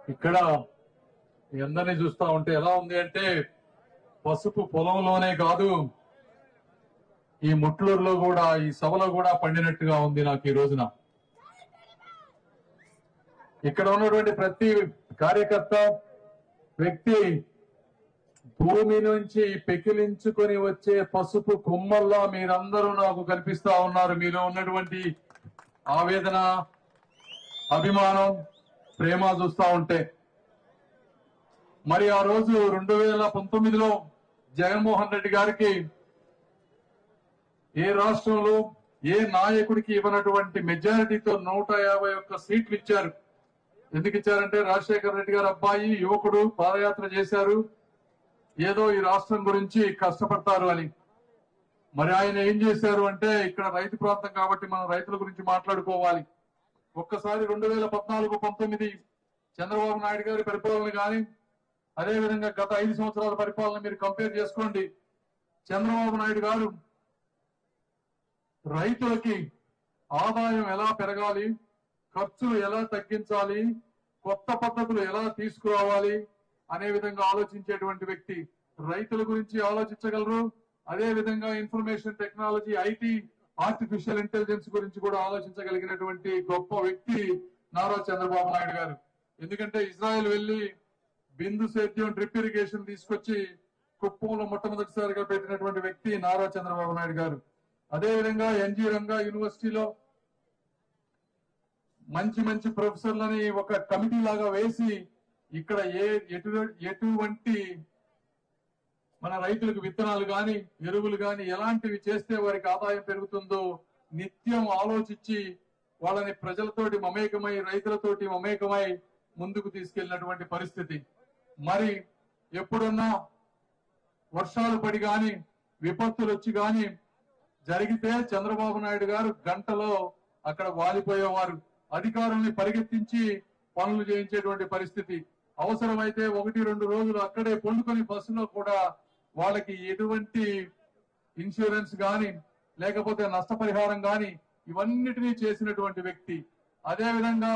ఇక్కడ మీ అందరినీ చూస్తా ఉంటే ఎలా ఉంది అంటే పసుపు పొలంలోనే కాదు ఈ ముట్లూరులో కూడా ఈ సభలో కూడా పండినట్టుగా ఉంది నాకు ఈ రోజున ఇక్కడ ఉన్నటువంటి ప్రతి కార్యకర్త వ్యక్తి భూమి నుంచి పెకిలించుకొని వచ్చే పసుపు కొమ్మల్లా మీరందరూ నాకు కనిపిస్తా ఉన్నారు మీలో ఉన్నటువంటి ఆవేదన అభిమానం ప్రేమ చూస్తా ఉంటే మరి ఆ రోజు రెండు వేల పంతొమ్మిదిలో జగన్మోహన్ రెడ్డి గారికి ఏ రాష్ట్రంలో ఏ నాయకుడికి ఇవ్వనటువంటి మెజారిటీతో నూట యాభై ఒక్క సీట్లు ఇచ్చారు ఎందుకు ఇచ్చారంటే రాజశేఖర రెడ్డి గారు అబ్బాయి యువకుడు పాదయాత్ర చేశారు ఏదో ఈ రాష్ట్రం గురించి కష్టపడతారు అని మరి ఆయన ఏం చేశారు అంటే ఇక్కడ రైతు ప్రాంతం కాబట్టి మనం రైతుల గురించి మాట్లాడుకోవాలి ఒక్కసారి రెండు వేల పద్నాలుగు పంతొమ్మిది చంద్రబాబు నాయుడు గారి పరిపాలన కానీ అదే విధంగా గత ఐదు సంవత్సరాల పరిపాలన మీరు కంపేర్ చేసుకోండి చంద్రబాబు నాయుడు గారు రైతులకి ఆదాయం ఎలా పెరగాలి ఖర్చులు ఎలా తగ్గించాలి కొత్త పద్ధతులు ఎలా తీసుకురావాలి అనే విధంగా ఆలోచించేటువంటి వ్యక్తి రైతుల గురించి ఆలోచించగలరు అదే విధంగా information technology IT artificial intelligence గురించి కూడా ఆలోచించగలిగినటువంటి గొప్ప వ్యక్తి నారా చంద్రబాబు నాయుడు గారు ఎందుకంటే ఇజ్రాయెల్ వెళ్లి బిందు సేద్యం డ్రిప్ ఇరిగేషన్ తీసుకొచ్చి కుప్పంలో మొట్టమొదటిసారిగా పెట్టినటువంటి వ్యక్తి నారా చంద్రబాబు నాయుడు గారు అదే విధంగా ఎన్జి రంగా యూనివర్సిటీలో మంచి మంచి ప్రొఫెసర్లని ఒక కమిటీ లాగా వేసి ఇక్కడ ఏ ఎటు ఎటువంటి మన రైతులకు విత్తనాలు గాని ఎరువులు గాని ఎలాంటివి చేస్తే వారికి ఆదాయం పెరుగుతుందో నిత్యం ఆలోచించి వాళ్ళని ప్రజలతోటి మమేకమై రైతులతోటి మమేకమై ముందుకు తీసుకెళ్లినటువంటి పరిస్థితి మరి ఎప్పుడన్నా వర్షాలు పడి గాని విపత్తులు వచ్చి గాని జరిగితే చంద్రబాబు నాయుడు గారు గంటలో అక్కడ వాలిపోయేవారు అధికారుల్ని పరిగెత్తించి పనులు చేయించేటువంటి పరిస్థితి అవసరమైతే ఒకటి రెండు రోజులు అక్కడే పండుకొని బస్సులో కూడా వాళ్ళకి ఎటువంటి ఇన్సూరెన్స్ గాని లేకపోతే నష్టపరిహారం గాని ఇవన్నిటినీ చేసినటువంటి వ్యక్తి అదే విధంగా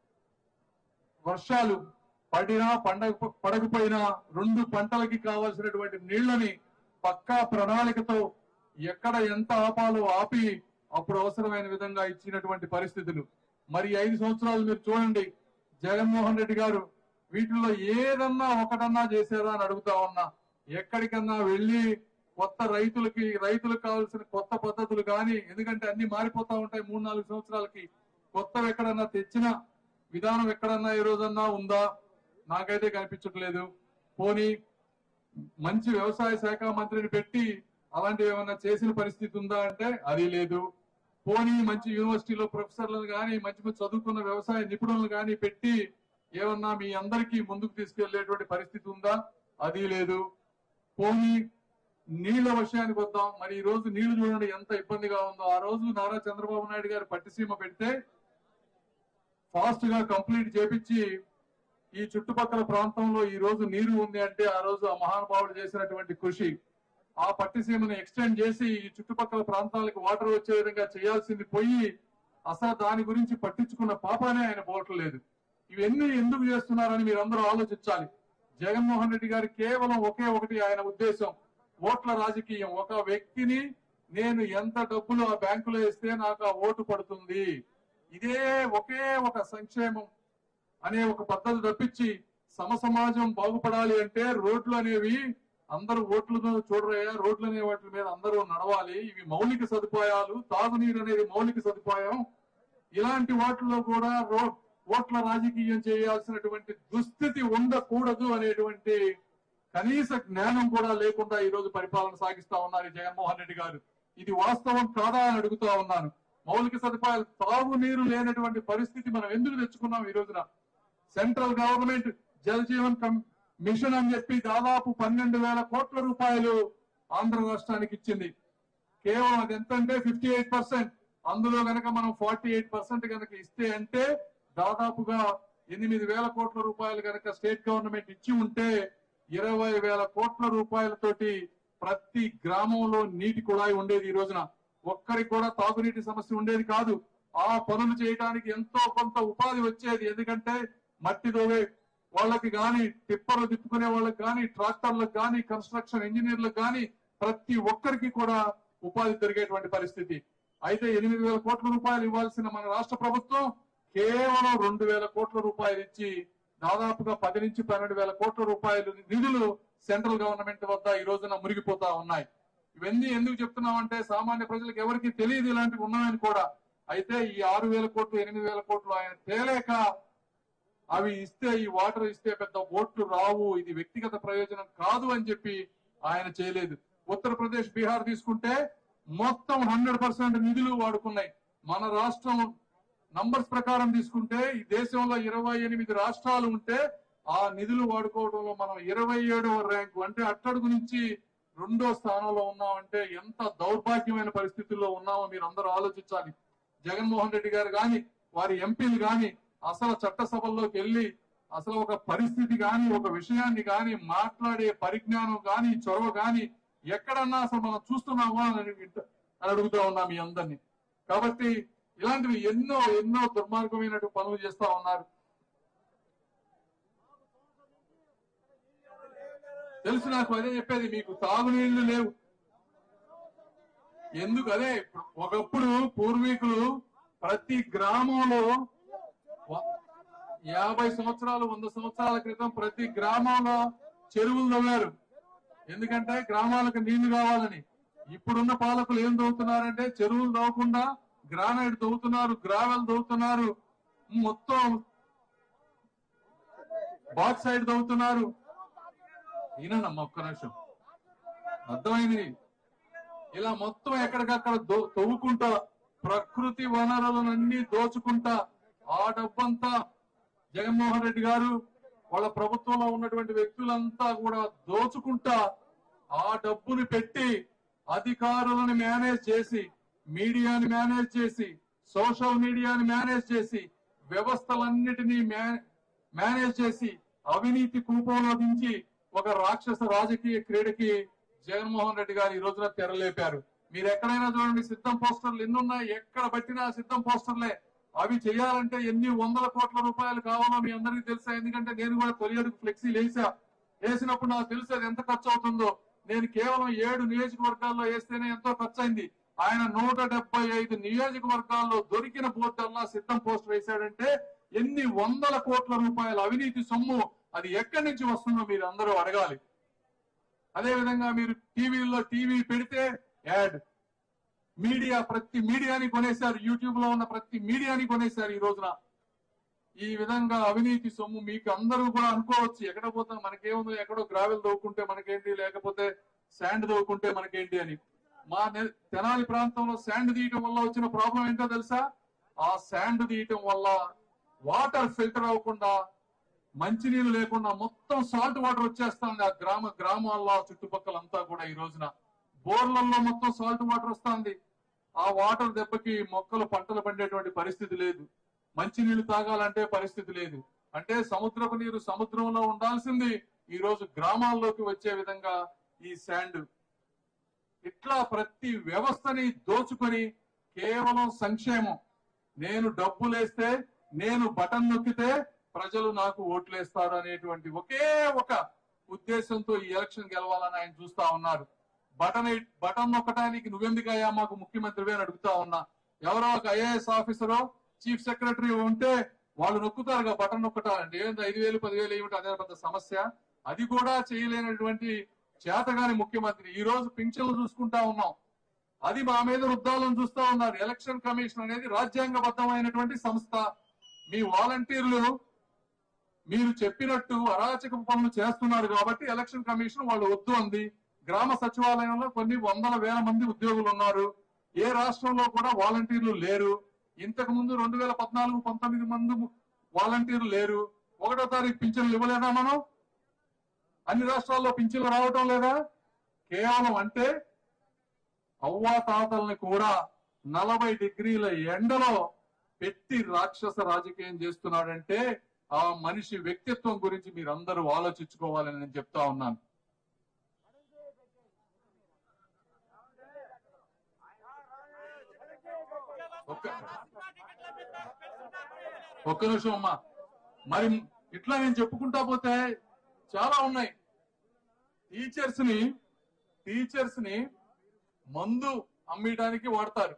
వర్షాలు పడినా పండగ పడకపోయినా రెండు పంటలకి కావాల్సినటువంటి నీళ్లని పక్కా ప్రణాళికతో ఎక్కడ ఎంత ఆపాలో ఆపి అప్పుడు అవసరమైన విధంగా ఇచ్చినటువంటి పరిస్థితులు మరి ఐదు సంవత్సరాలు మీరు చూడండి జగన్మోహన్ రెడ్డి గారు వీటిల్లో ఏదన్నా ఒకటన్నా చేశారా అని అడుగుతా ఉన్నా ఎక్కడికన్నా వెళ్ళి కొత్త రైతులకి రైతులకు కావాల్సిన కొత్త పద్ధతులు కానీ ఎందుకంటే అన్ని మారిపోతా ఉంటాయి మూడు నాలుగు సంవత్సరాలకి కొత్తవి ఎక్కడన్నా తెచ్చిన విధానం ఎక్కడన్నా ఏ రోజన్నా ఉందా నాకైతే కనిపించట్లేదు పోనీ మంచి వ్యవసాయ శాఖ మంత్రిని పెట్టి అలాంటివి ఏమన్నా చేసిన పరిస్థితి ఉందా అంటే అది లేదు పోనీ మంచి యూనివర్సిటీలో ప్రొఫెసర్లను కానీ మంచి మంచి చదువుకున్న వ్యవసాయ నిపుణులను కానీ పెట్టి ఏమన్నా మీ అందరికీ ముందుకు తీసుకెళ్లేటువంటి పరిస్థితి ఉందా అది లేదు పోనీ నీళ్ల విషయానికి వద్దాం మరి ఈ రోజు నీళ్లు చూడండి ఎంత ఇబ్బందిగా ఉందో ఆ రోజు నారా చంద్రబాబు నాయుడు గారు పట్టిసీమ పెడితే ఫాస్ట్ గా కంప్లీట్ చేపించి ఈ చుట్టుపక్కల ప్రాంతంలో ఈ రోజు నీరు ఉంది అంటే ఆ రోజు ఆ మహానుభావుడు చేసినటువంటి కృషి ఆ పట్టిసీమను ఎక్స్టెండ్ చేసి ఈ చుట్టుపక్కల ప్రాంతాలకు వాటర్ వచ్చే విధంగా చేయాల్సింది పోయి అసలు దాని గురించి పట్టించుకున్న పాపానే ఆయన పోవట్లేదు ఇవన్నీ ఎందుకు చేస్తున్నారని మీరందరూ ఆలోచించాలి జగన్మోహన్ రెడ్డి గారి కేవలం ఒకే ఒకటి ఆయన ఉద్దేశం ఓట్ల రాజకీయం ఒక వ్యక్తిని నేను ఎంత డబ్బులు ఆ బ్యాంకులో ఇస్తే నాకు ఆ ఓటు పడుతుంది ఇదే ఒకే ఒక సంక్షేమం అనే ఒక పద్ధతి తప్పించి సమ సమాజం బాగుపడాలి అంటే రోడ్లు అనేవి అందరూ ఓట్లను చూడరయ్యా రోడ్లు అనే వాటి మీద అందరూ నడవాలి ఇవి మౌలిక సదుపాయాలు తాగునీరు అనేది మౌలిక సదుపాయం ఇలాంటి వాటిల్లో కూడా రో ఓట్ల రాజకీయం చేయాల్సినటువంటి దుస్థితి ఉండకూడదు అనేటువంటి కనీస జ్ఞానం కూడా లేకుండా ఈ రోజు పరిపాలన సాగిస్తా ఉన్నారు ఈ జగన్మోహన్ రెడ్డి గారు ఇది వాస్తవం కాదా అని అడుగుతా ఉన్నాను మౌలిక సదుపాయాలు తాగునీరు లేనటువంటి పరిస్థితి మనం ఎందుకు తెచ్చుకున్నాం ఈ రోజున సెంట్రల్ గవర్నమెంట్ జల్ జీవన్ కమ్- మిషన్ అని చెప్పి దాదాపు పన్నెండు వేల కోట్ల రూపాయలు ఆంధ్ర రాష్ట్రానికి ఇచ్చింది కేవలం అది ఎంత అంటే ఫిఫ్టీ ఎయిట్ పర్సెంట్ అందులో గనక మనం ఫార్టీ ఎయిట్ పర్సెంట్ కనుక ఇస్తే అంటే దాదాపుగా ఎనిమిది వేల కోట్ల రూపాయలు కనుక స్టేట్ గవర్నమెంట్ ఇచ్చి ఉంటే ఇరవై వేల కోట్ల రూపాయలతోటి ప్రతి గ్రామంలో నీటి కుళాయి ఉండేది ఈ రోజున ఒక్కరికి కూడా తాగునీటి సమస్య ఉండేది కాదు ఆ పనులు చేయడానికి ఎంతో కొంత ఉపాధి వచ్చేది ఎందుకంటే మట్టి దోవే వాళ్ళకి గాని టిప్పర్లు తిప్పుకునే వాళ్ళకి గాని ట్రాక్టర్లకు గాని కన్స్ట్రక్షన్ ఇంజనీర్లకు గాని ప్రతి ఒక్కరికి కూడా ఉపాధి దొరికేటువంటి పరిస్థితి అయితే ఎనిమిది వేల కోట్ల రూపాయలు ఇవ్వాల్సిన మన రాష్ట్ర ప్రభుత్వం కేవలం రెండు వేల కోట్ల రూపాయలు ఇచ్చి దాదాపుగా పది నుంచి పన్నెండు వేల కోట్ల రూపాయలు నిధులు సెంట్రల్ గవర్నమెంట్ వద్ద ఈ రోజున మురిగిపోతా ఉన్నాయి ఇవన్నీ ఎందుకు చెప్తున్నామంటే సామాన్య ప్రజలకు ఎవరికి తెలియదు ఇలాంటివి ఉన్నాయని కూడా అయితే ఈ ఆరు వేల కోట్లు ఎనిమిది వేల కోట్లు ఆయన తేలేక అవి ఇస్తే ఈ వాటర్ ఇస్తే పెద్ద ఓట్లు రావు ఇది వ్యక్తిగత ప్రయోజనం కాదు అని చెప్పి ఆయన చేయలేదు ఉత్తరప్రదేశ్ బీహార్ తీసుకుంటే మొత్తం హండ్రెడ్ పర్సెంట్ నిధులు వాడుకున్నాయి మన రాష్ట్రం నంబర్స్ ప్రకారం తీసుకుంటే ఈ దేశంలో ఇరవై ఎనిమిది రాష్ట్రాలు ఉంటే ఆ నిధులు వాడుకోవడంలో మనం ఇరవై ఏడవ ర్యాంకు అంటే అట్టడుగు నుంచి రెండో స్థానంలో ఉన్నామంటే ఎంత దౌర్భాగ్యమైన పరిస్థితుల్లో ఉన్నామో మీరు అందరూ ఆలోచించాలి జగన్మోహన్ రెడ్డి గారు గాని వారి ఎంపీలు గాని అసలు చట్టసభల్లోకి వెళ్ళి అసలు ఒక పరిస్థితి గాని ఒక విషయాన్ని గాని మాట్లాడే పరిజ్ఞానం గాని చొరవ గాని ఎక్కడన్నా అసలు మనం చూస్తున్నామా అని అడుగు- అని అడుగుతా ఉన్నాం మీ అందరినీ కాబట్టి ఇలాంటివి ఎన్నో ఎన్నో దుర్మార్గమైనటువంటి పనులు చేస్తా ఉన్నారు తెలుసు నాకు అదే చెప్పేది మీకు తాగునీళ్లు లేవు ఎందుకు అదే ఇప్పుడు ఒకప్పుడు పూర్వీకులు ప్రతి గ్రామంలో వ- యాభై సంవత్సరాలు వంద సంవత్సరాల క్రితం ప్రతి గ్రామంలో చెరువులు తవ్వారు ఎందుకంటే గ్రామాలకు నీళ్లు కావాలని ఇప్పుడున్న పాలకులు ఏం తవ్వుతున్నారంటే చెరువులు తవ్వకుండా గ్రానైట్ తవ్వుతున్నారు గ్రావెల్ తవ్వుతున్నారు మొత్తం బాక్సైడ్ తవ్వుతున్నారు ఈయనమ్మా ఒక్క నిమిషం అర్థమైంది ఇలా మొత్తం ఎక్కడికక్కడ దో- తవ్వుకుంటా ప్రకృతి వనరులనన్నీ దోచుకుంటా ఆ డబ్బంతా జగన్మోహన్ రెడ్డి గారు వాళ్ళ ప్రభుత్వంలో ఉన్నటువంటి వ్యక్తులంతా కూడా దోచుకుంటా ఆ డబ్బుని పెట్టి అధికారులను మేనేజ్ చేసి మీడియాని మేనేజ్ చేసి సోషల్ మీడియాని మేనేజ్ చేసి వ్యవస్థలన్నిటినీ మే- మేనేజ్ చేసి అవినీతి కూపంలో దించి ఒక రాక్షస రాజకీయ క్రీడకి జగన్మోహన్ రెడ్డి గారు ఈ రోజున తెరలేపారు మీరు ఎక్కడైనా చూడండి సిద్ధం పోస్టర్లు ఎన్ని ఉన్నాయి ఎక్కడ పట్టినా సిద్ధం పోస్టర్లే అవి చేయాలంటే ఎన్ని వందల కోట్ల రూపాయలు కావాలో మీ అందరికీ తెలుసా ఎందుకంటే నేను కూడా తొలి అడుగు ఫ్లెక్సీ వేసా వేసినప్పుడు నాకు తెలుసు అది ఎంత ఖర్చు అవుతుందో నేను కేవలం ఏడు నియోజకవర్గాల్లో వేస్తేనే ఎంతో ఖర్చు అయింది ఆయన నూట డెబ్బై ఐదు నియోజకవర్గాల్లో దొరికిన బోర్డల్లా సిద్ధం పోస్ట్ వేశాడంటే ఎన్ని వందల కోట్ల రూపాయల అవినీతి సొమ్ము అది ఎక్కడి నుంచి వస్తుందో మీరు అందరూ అడగాలి అదే విధంగా మీరు టీవీల్లో టీవీ పెడితే యాడ్ మీడియా ప్రతి మీడియాని కొనేశారు యూట్యూబ్ లో ఉన్న ప్రతి మీడియాని కొనేశారు ఈ రోజున ఈ విధంగా అవినీతి సొమ్ము మీకు అందరూ కూడా అనుకోవచ్చు ఎక్కడ పోతా మనకేముంది ఎక్కడో గ్రావెల్ దవ్వుకుంటే మనకేంటి లేకపోతే శాండ్ దవ్వుకుంటే మనకేంటి అని మా నె- తెనాలి ప్రాంతంలో శాండ్ తీయటం వల్ల వచ్చిన ప్రాబ్లం ఏంటో తెలుసా ఆ శాండ్ తీయటం వల్ల వాటర్ ఫిల్టర్ అవ్వకుండా మంచినీళ్ళు లేకుండా మొత్తం సాల్ట్ వాటర్ వచ్చేస్తుంది ఆ గ్రామ గ్రామాల్లో చుట్టుపక్కలంతా కూడా ఈ రోజున బోర్లలో మొత్తం సాల్ట్ వాటర్ వస్తుంది ఆ వాటర్ దెబ్బకి మొక్కలు పంటలు పండేటువంటి పరిస్థితి లేదు మంచినీళ్లు తాగాలంటే పరిస్థితి లేదు అంటే సముద్రపు నీరు సముద్రంలో ఉండాల్సింది ఈ రోజు గ్రామాల్లోకి వచ్చే విధంగా ఈ శాండ్ ఇట్లా ప్రతి వ్యవస్థని దోచుకొని కేవలం సంక్షేమం నేను డబ్బులేస్తే నేను బటన్ నొక్కితే ప్రజలు నాకు ఓట్లేస్తారు అనేటువంటి ఒకే ఒక ఉద్దేశంతో ఈ ఎలక్షన్ గెలవాలని ఆయన చూస్తా ఉన్నారు బటన్ బటన్ నొక్కడానికి నువ్వెందుకయ్యా మాకు ముఖ్యమంత్రివే అని అడుగుతా ఉన్నా ఎవరో ఒక ఐఏఎస్ ఆఫీసరో చీఫ్ సెక్రటరీ ఉంటే వాళ్ళు నొక్కుతారుగా బటన్ నొక్కటాలంటే ఏంది ఐదు వేలు పదివేలు ఏమిటి అదే పెద్ద సమస్య అది కూడా చేయలేనటువంటి చేతగాని ముఖ్యమంత్రి ఈ రోజు పింఛన్లు చూసుకుంటా ఉన్నాం అది మా మీద రుద్దాలని చూస్తా ఉన్నారు ఎలక్షన్ కమిషన్ అనేది రాజ్యాంగబద్ధమైనటువంటి సంస్థ మీ వాలంటీర్లు మీరు చెప్పినట్టు అరాచక పనులు చేస్తున్నారు కాబట్టి ఎలక్షన్ కమిషన్ వాళ్ళు వద్దు అంది గ్రామ సచివాలయంలో కొన్ని వందల వేల మంది ఉద్యోగులు ఉన్నారు ఏ రాష్ట్రంలో కూడా వాలంటీర్లు లేరు ఇంతకు ముందు రెండు వేల పద్నాలుగు పంతొమ్మిది మంది వాలంటీర్లు లేరు ఒకటో తారీఖు పింఛన్లు ఇవ్వలేదా మనం అన్ని రాష్ట్రాల్లో పింఛన్లు రావటం లేదా కేవలం అంటే అవ్వా తాతల్ని కూడా నలభై డిగ్రీల ఎండలో పెట్టి రాక్షస రాజకీయం చేస్తున్నాడంటే ఆ మనిషి వ్యక్తిత్వం గురించి మీరు అందరూ ఆలోచించుకోవాలని నేను చెప్తా ఉన్నాను ఒక్క ఒక్క నిమిషం అమ్మా మరి ఇట్లా నేను చెప్పుకుంటా పోతే చాలా ఉన్నాయి టీచర్స్ ని టీచర్స్ ని మందు అమ్మేయడానికి వాడతారు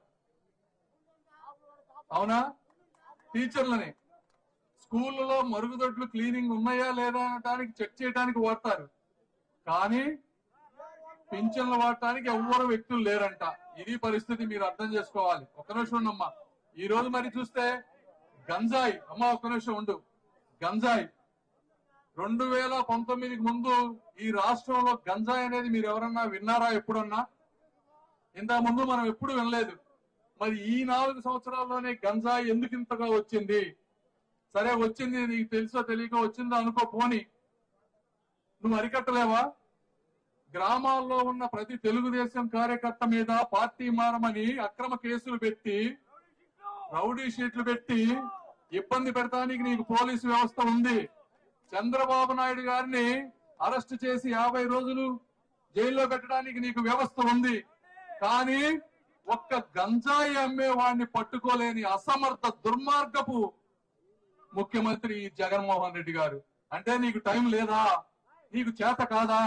అవునా టీచర్లని స్కూళ్ళలో మరుగుదొడ్లు క్లీనింగ్ ఉన్నాయా లేదా అనడానికి చెక్ చేయడానికి వాడతారు కానీ పింఛన్లు వాడటానికి ఎవ్వరు వ్యక్తులు లేరంట ఇది పరిస్థితి మీరు అర్థం చేసుకోవాలి ఒక్క నిమిషం ఉండమ్మా ఈ రోజు మరి చూస్తే గంజాయి అమ్మ ఒక్క నిమిషం ఉండు గంజాయి రెండు వేల పంతొమ్మిదికి ముందు ఈ రాష్ట్రంలో గంజాయి అనేది మీరు ఎవరన్నా విన్నారా ఎప్పుడన్నా ఇంత ముందు మనం ఎప్పుడు వినలేదు మరి ఈ నాలుగు సంవత్సరాల్లోనే గంజాయి ఎందుకు ఇంతగా వచ్చింది సరే వచ్చింది నీకు తెలుసో తెలియక వచ్చిందో అనుకో పోని నువ్వు అరికట్టలేవా గ్రామాల్లో ఉన్న ప్రతి తెలుగుదేశం కార్యకర్త మీద పార్టీ మారమని అక్రమ కేసులు పెట్టి రౌడీ షీట్లు పెట్టి ఇబ్బంది పెడతానికి నీకు పోలీసు వ్యవస్థ ఉంది చంద్రబాబు నాయుడు గారిని అరెస్ట్ చేసి యాభై రోజులు జైల్లో పెట్టడానికి నీకు వ్యవస్థ ఉంది కానీ ఒక్క గంజాయి అమ్మే వాడిని పట్టుకోలేని అసమర్థ దుర్మార్గపు ముఖ్యమంత్రి జగన్మోహన్ రెడ్డి గారు అంటే నీకు టైం లేదా నీకు చేత కాదా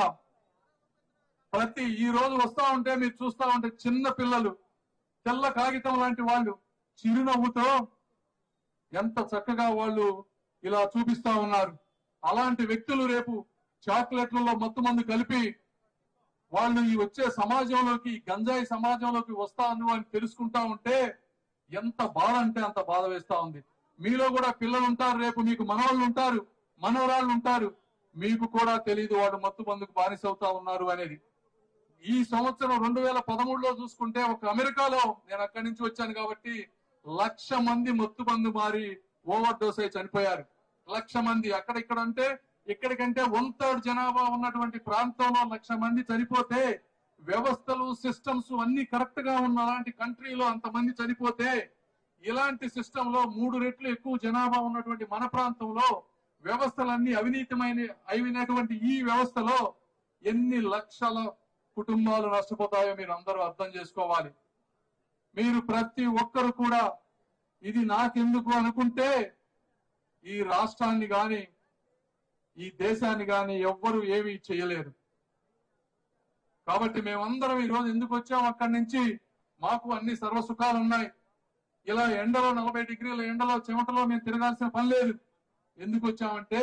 ప్రతి ఈ రోజు వస్తా ఉంటే మీరు చూస్తా ఉంటే చిన్న పిల్లలు తెల్ల కాగితం లాంటి వాళ్ళు చిరునవ్వుతో ఎంత చక్కగా వాళ్ళు ఇలా చూపిస్తా ఉన్నారు అలాంటి వ్యక్తులు రేపు చాక్లెట్లలో మత్తు మందు కలిపి వాళ్ళు ఈ వచ్చే సమాజంలోకి ఈ గంజాయి సమాజంలోకి వస్తాను అని తెలుసుకుంటా ఉంటే ఎంత బాధ అంటే అంత బాధ వేస్తా ఉంది మీలో కూడా పిల్లలు ఉంటారు రేపు మీకు మనవాళ్ళు ఉంటారు మనవరాళ్ళు ఉంటారు మీకు కూడా తెలియదు వాళ్ళు మత్తు మందుకు బానిస అవుతా ఉన్నారు అనేది ఈ సంవత్సరం రెండు వేల పదమూడులో చూసుకుంటే ఒక అమెరికాలో నేను అక్కడి నుంచి వచ్చాను కాబట్టి లక్ష మంది మత్తు మందు మారి ఓవర్ డోస్ అయి చనిపోయారు లక్ష మంది అక్కడ ఇక్కడ అంటే ఇక్కడికంటే వన్ థర్డ్ జనాభా ఉన్నటువంటి ప్రాంతంలో లక్ష మంది చనిపోతే వ్యవస్థలు సిస్టమ్స్ అన్ని కరెక్ట్ గా ఉన్న అలాంటి కంట్రీలో అంతమంది చనిపోతే ఇలాంటి సిస్టమ్ లో మూడు రెట్లు ఎక్కువ జనాభా ఉన్నటువంటి మన ప్రాంతంలో వ్యవస్థలన్నీ అవినీతిమైన అయినటువంటి ఈ వ్యవస్థలో ఎన్ని లక్షల కుటుంబాలు నష్టపోతాయో మీరు అందరూ అర్థం చేసుకోవాలి మీరు ప్రతి ఒక్కరు కూడా ఇది నాకెందుకు అనుకుంటే ఈ రాష్ట్రాన్ని గాని ఈ దేశాన్ని గాని ఎవ్వరు ఏమీ చేయలేరు కాబట్టి మేమందరం ఈ రోజు ఎందుకు వచ్చాం అక్కడి నుంచి మాకు అన్ని సర్వ సుఖాలు ఉన్నాయి ఇలా ఎండలో నలభై డిగ్రీల ఎండలో చెమటలో మేము తిరగాల్సిన పని లేదు ఎందుకు వచ్చామంటే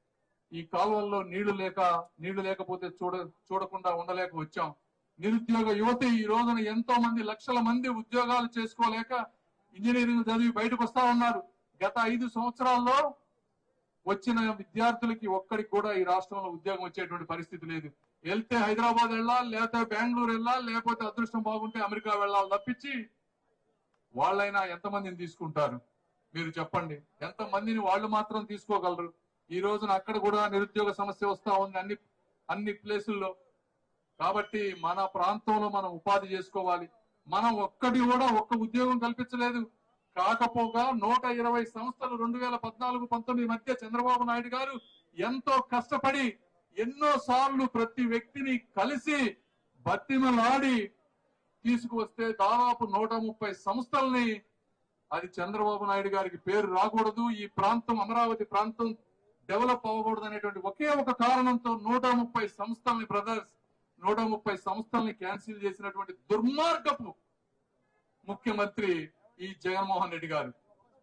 ఈ కాలువల్లో నీళ్లు లేక నీళ్లు లేకపోతే చూడ చూడకుండా ఉండలేక వచ్చాం నిరుద్యోగ యువతి ఈ రోజున ఎంతో మంది లక్షల మంది ఉద్యోగాలు చేసుకోలేక ఇంజనీరింగ్ చదివి బయటకు వస్తా ఉన్నారు గత ఐదు సంవత్సరాల్లో వచ్చిన విద్యార్థులకి ఒక్కడికి కూడా ఈ రాష్ట్రంలో ఉద్యోగం వచ్చేటువంటి పరిస్థితి లేదు వెళ్తే హైదరాబాద్ వెళ్ళాలి లేకపోతే బెంగళూరు వెళ్ళాలి లేకపోతే అదృష్టం బాగుంటే అమెరికా వెళ్ళాలి తప్పించి వాళ్ళైనా ఎంతమందిని తీసుకుంటారు మీరు చెప్పండి ఎంత మందిని వాళ్ళు మాత్రం తీసుకోగలరు ఈ రోజున అక్కడ కూడా నిరుద్యోగ సమస్య వస్తా ఉంది అన్ని అన్ని ప్లేసుల్లో కాబట్టి మన ప్రాంతంలో మనం ఉపాధి చేసుకోవాలి మనం ఒక్కటి కూడా ఒక్క ఉద్యోగం కల్పించలేదు కాకపోగా నూట ఇరవై సంస్థలు రెండు వేల పద్నాలుగు పంతొమ్మిది మధ్య చంద్రబాబు నాయుడు గారు ఎంతో కష్టపడి ఎన్నో సార్లు ప్రతి వ్యక్తిని కలిసి బతిమలాడి తీసుకువస్తే దాదాపు నూట ముప్పై సంస్థల్ని అది చంద్రబాబు నాయుడు గారికి పేరు రాకూడదు ఈ ప్రాంతం అమరావతి ప్రాంతం డెవలప్ అవ్వకూడదు అనేటువంటి ఒకే ఒక కారణంతో నూట ముప్పై సంస్థల్ని బ్రదర్స్ నూట ముప్పై సంస్థల్ని క్యాన్సిల్ చేసినటువంటి దుర్మార్గపు ముఖ్యమంత్రి ఈ జగన్మోహన్ రెడ్డి గారు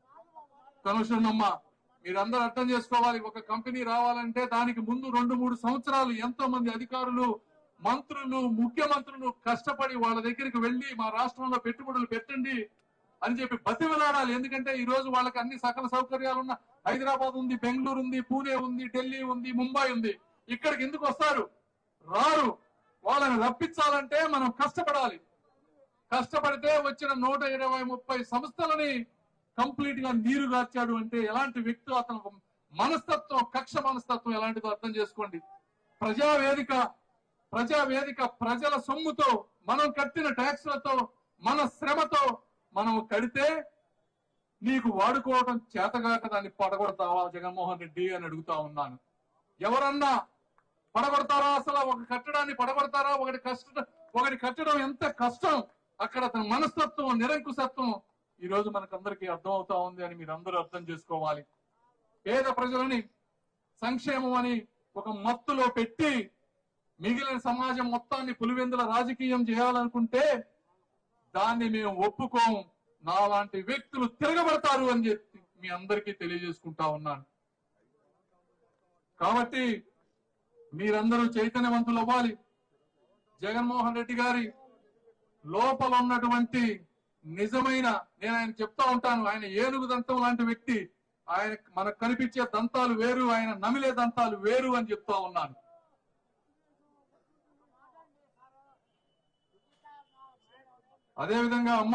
కనుషన్నమ్మ మీరందరూ అర్థం చేసుకోవాలి ఒక కంపెనీ రావాలంటే దానికి ముందు రెండు మూడు సంవత్సరాలు ఎంతో మంది అధికారులు మంత్రులు ముఖ్యమంత్రులు కష్టపడి వాళ్ళ దగ్గరికి వెళ్లి మా రాష్ట్రంలో పెట్టుబడులు పెట్టండి అని చెప్పి బతిమలాడాలి ఎందుకంటే ఈ రోజు వాళ్ళకి అన్ని సకల సౌకర్యాలు ఉన్న హైదరాబాద్ ఉంది బెంగళూరు ఉంది పూణే ఉంది ఢిల్లీ ఉంది ముంబై ఉంది ఇక్కడికి ఎందుకు వస్తారు రారు వాళ్ళని రప్పించాలంటే మనం కష్టపడాలి కష్టపడితే వచ్చిన నూట ఇరవై ముప్పై సంస్థలని కంప్లీట్ గా నీరు గార్చాడు అంటే ఎలాంటి వ్యక్తి అతను మనస్తత్వం కక్ష మనస్తత్వం ఎలాంటిదో అర్థం చేసుకోండి ప్రజావేదిక ప్రజావేదిక ప్రజల సొమ్ముతో మనం కట్టిన ట్యాక్స్లతో మన శ్రమతో మనం కడితే నీకు వాడుకోవడం చేతగాక దాన్ని పడగొడతావా జగన్మోహన్ రెడ్డి అని అడుగుతా ఉన్నాను ఎవరన్నా పడగొడతారా అసలు ఒక కట్టడాన్ని పడగొడతారా ఒకటి కష్ట ఒకటి కట్టడం ఎంత కష్టం అక్కడ అతని మనస్తత్వం నిరంకుశత్వం ఈ రోజు మనకందరికీ అర్థం అవుతా ఉంది అని మీరు అందరూ అర్థం చేసుకోవాలి పేద ప్రజలని సంక్షేమం అని ఒక మత్తులో పెట్టి మిగిలిన సమాజం మొత్తాన్ని పులివెందుల రాజకీయం చేయాలనుకుంటే దాన్ని మేము ఒప్పుకోం నాలాంటి వ్యక్తులు తిరగబడతారు అని చెప్పి మీ అందరికీ తెలియజేసుకుంటా ఉన్నాను కాబట్టి మీరందరూ చైతన్యవంతులు అవ్వాలి జగన్మోహన్ రెడ్డి గారి లోపల ఉన్నటువంటి నిజమైన నేను ఆయన చెప్తా ఉంటాను ఆయన ఏనుగు దంతం లాంటి వ్యక్తి ఆయన మనకు కనిపించే దంతాలు వేరు ఆయన నమిలే దంతాలు వేరు అని చెప్తా ఉన్నాను అదే విధంగా అమ్మ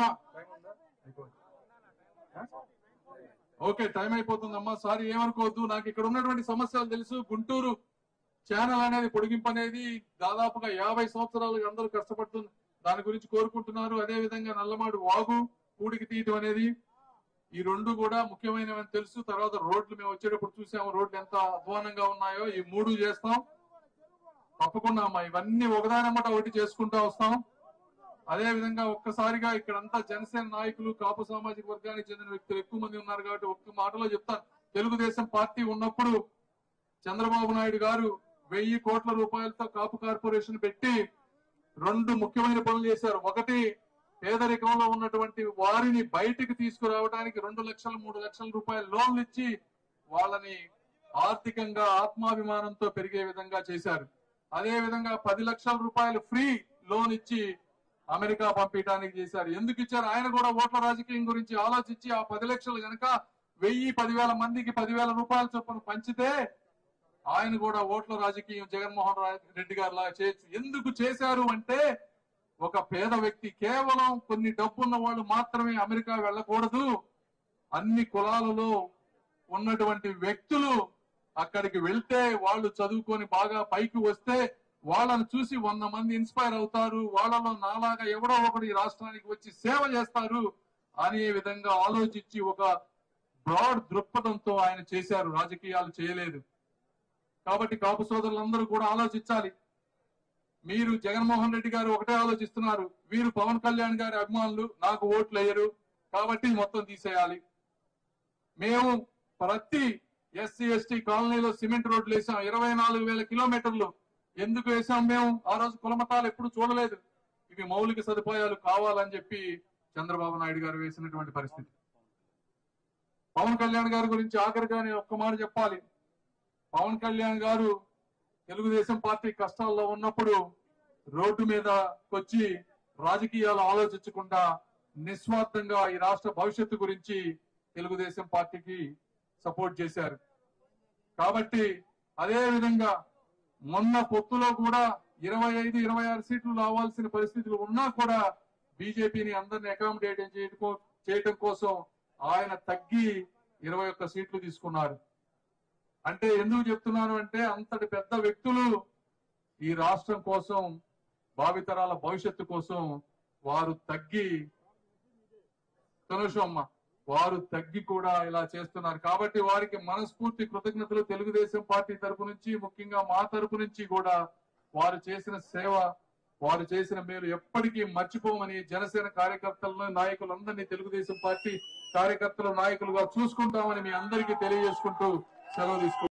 ఓకే టైం అయిపోతుందమ్మా సారీ ఏమనుకోవద్దు నాకు ఇక్కడ ఉన్నటువంటి సమస్యలు తెలుసు గుంటూరు ఛానల్ అనేది పొడిగింపు అనేది దాదాపుగా యాభై సంవత్సరాలుగా అందరూ కష్టపడుతుంది దాని గురించి కోరుకుంటున్నారు అదే విధంగా నల్లమాడు వాగు పూడికి తీయటం అనేది ఈ రెండు కూడా ముఖ్యమైనవని తెలుసు తర్వాత రోడ్లు మేము వచ్చేటప్పుడు చూసాము రోడ్లు ఎంత అధ్వానంగా ఉన్నాయో ఈ మూడు చేస్తాం తప్పకుండా అమ్మా ఇవన్నీ ఒకదానమ్మట ఒకటి చేసుకుంటా వస్తాం అదే విధంగా ఒక్కసారిగా ఇక్కడంతా జనసేన నాయకులు కాపు సామాజిక వర్గానికి చెందిన వ్యక్తులు ఎక్కువ మంది ఉన్నారు కాబట్టి ఒక్క మాటలో చెప్తాను తెలుగుదేశం పార్టీ ఉన్నప్పుడు చంద్రబాబు నాయుడు గారు వెయ్యి కోట్ల రూపాయలతో కాపు కార్పొరేషన్ పెట్టి రెండు ముఖ్యమైన పనులు చేశారు ఒకటి పేదరికంలో ఉన్నటువంటి వారిని బయటికి తీసుకురావడానికి రెండు లక్షల మూడు లక్షల రూపాయల లోన్లు ఇచ్చి వాళ్ళని ఆర్థికంగా ఆత్మాభిమానంతో పెరిగే విధంగా చేశారు అదే విధంగా పది లక్షల రూపాయలు ఫ్రీ లోన్ ఇచ్చి అమెరికా పంపించడానికి చేశారు ఎందుకు ఇచ్చారు ఆయన కూడా ఓట్ల రాజకీయం గురించి ఆలోచించి ఆ పది లక్షలు గనక వెయ్యి పదివేల మందికి పదివేల రూపాయల చొప్పున పంచితే ఆయన కూడా ఓట్ల రాజకీయం జగన్మోహన్ రా- రెడ్డి గారు లాగా చేయొచ్చు ఎందుకు చేశారు అంటే ఒక పేద వ్యక్తి కేవలం కొన్ని డబ్బున్న వాళ్ళు మాత్రమే అమెరికా వెళ్ళకూడదు అన్ని కులాలలో ఉన్నటువంటి వ్యక్తులు అక్కడికి వెళ్తే వాళ్ళు చదువుకొని బాగా పైకి వస్తే వాళ్ళని చూసి వంద మంది ఇన్స్పైర్ అవుతారు వాళ్ళలో నాలాగా ఎవడో ఒకడు ఈ రాష్ట్రానికి వచ్చి సేవ చేస్తారు అనే విధంగా ఆలోచించి ఒక బ్రాడ్ దృక్పథంతో ఆయన చేశారు రాజకీయాలు చేయలేదు కాబట్టి కాపు సోదరులందరూ కూడా ఆలోచించాలి మీరు జగన్మోహన్ రెడ్డి గారు ఒకటే ఆలోచిస్తున్నారు వీరు పవన్ కళ్యాణ్ గారి అభిమానులు నాకు ఓట్లు వేయరు కాబట్టి మొత్తం తీసేయాలి మేము ప్రతి ఎస్సీ ఎస్టీ కాలనీలో సిమెంట్ రోడ్లు వేసాం ఇరవై నాలుగు వేల కిలోమీటర్లు ఎందుకు వేసాం మేము ఆ రోజు కులమతాలు ఎప్పుడు చూడలేదు ఇవి మౌలిక సదుపాయాలు కావాలని చెప్పి చంద్రబాబు నాయుడు గారు వేసినటువంటి పరిస్థితి పవన్ కళ్యాణ్ గారి గురించి ఆఖరిగా నేను ఒక్క మాట చెప్పాలి పవన్ కళ్యాణ్ గారు తెలుగుదేశం పార్టీ కష్టాల్లో ఉన్నప్పుడు రోడ్డు మీద వచ్చి రాజకీయాలు ఆలోచించకుండా నిస్వార్థంగా ఈ రాష్ట్ర భవిష్యత్తు గురించి తెలుగుదేశం పార్టీకి సపోర్ట్ చేశారు కాబట్టి అదే విధంగా మొన్న పొత్తులో కూడా ఇరవై ఐదు ఇరవై ఆరు సీట్లు రావాల్సిన పరిస్థితులు ఉన్నా కూడా బీజేపీని అందరిని అకామిడేట్ చేయడం చేయటం కోసం ఆయన తగ్గి ఇరవై ఒక్క సీట్లు తీసుకున్నారు అంటే ఎందుకు చెప్తున్నాను అంటే అంతటి పెద్ద వ్యక్తులు ఈ రాష్ట్రం కోసం భావితరాల భవిష్యత్తు కోసం వారు తగ్గి కనుషమ్మ వారు తగ్గి కూడా ఇలా చేస్తున్నారు కాబట్టి వారికి మనస్ఫూర్తి కృతజ్ఞతలు తెలుగుదేశం పార్టీ తరపు నుంచి ముఖ్యంగా మా తరపు నుంచి కూడా వారు చేసిన సేవ వారు చేసిన మేలు ఎప్పటికీ మర్చిపోమని జనసేన కార్యకర్తలను నాయకులందరినీ తెలుగుదేశం పార్టీ కార్యకర్తల నాయకులుగా చూసుకుంటామని మీ అందరికీ తెలియజేసుకుంటూ సెలవు తీసుకుంటాం